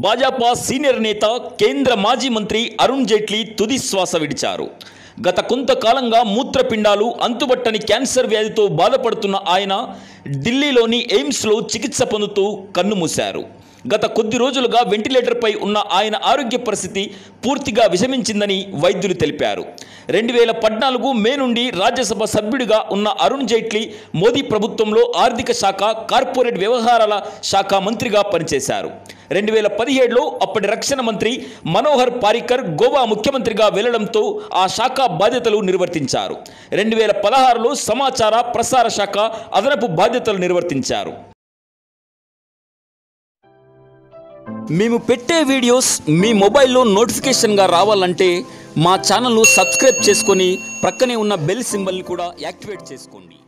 Bhajapa senior నేత కేంద్ర మాజీ మంత్రి అరుణ్ జైట్లీ తుది శ్వాస విడిచారు గత కొంతకాలంగా మూత్రపిండాలు అంతుబట్టని క్యాన్సర్ వ్యాధితో బాధపడుతున్న ఆయన ఢిల్లీలోని ఎయిమ్స్లో చికిత్స పొందుతూ కన్నుమూశారు గత కొద్ది రోజులుగా వెంటిలేటర్పై ఉన్న ఆయన ఆరోగ్య పరిస్థితి పూర్తిగా విషమించిందని వైద్యులు తెలిపారు రెండు వేల పద్నాలుగు మే నుండి రాజ్యసభ సభ్యుడిగా ఉన్న అరుణ్ జైట్లీ మోదీ ప్రభుత్వంలో ఆర్థిక శాఖ కార్పొరేట్ వ్యవహారాల శాఖ మంత్రిగా పనిచేశారు రెండు వేల పదిహేడులో అప్పటి రక్షణ మంత్రి మనోహర్ పారికర్ గోవా ముఖ్యమంత్రిగా వెళ్లడంతో ఆ శాఖ బాధ్యతలు నిర్వర్తించారు రెండు వేల పదహారులో సమాచార ప్రసార శాఖ అదనపు బాధ్యతలు నిర్వర్తించారు మేము పెట్టే వీడియోస్ మీ మొబైల్లో నోటిఫికేషన్గా రావాలంటే మా ఛానల్ను సబ్స్క్రైబ్ చేసుకొని ప్రక్కనే ఉన్న బెల్ సింబల్ని కూడా యాక్టివేట్ చేసుకోండి